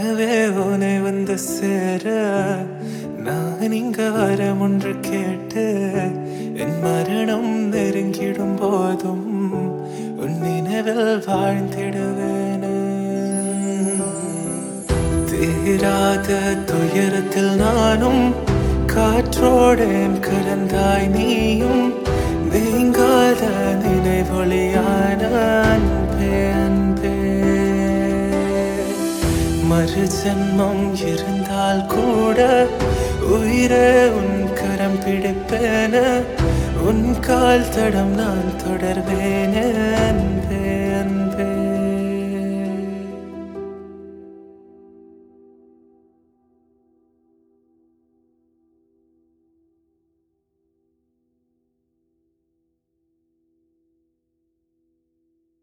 கனவே உனை வந்து சேர நான் இங்க வரம் ஒன்று கேட்டு என் மரணம் நெருங்கிடும் போதும் உன் நினைவில் வாழ்ந்திடுவேனே தீராத துயரத்தில் நானும் காற்றோடேன் கலந்தாய் நீயும் நீங்காத நினைவொளியான அன்பே அன்பே மறு ஜென்மம் இருந்தால் கூட உயிரே உன் கரம் பிடிப்பேன உன் கால் தடம் நான் தொடர்வேனே அன்பே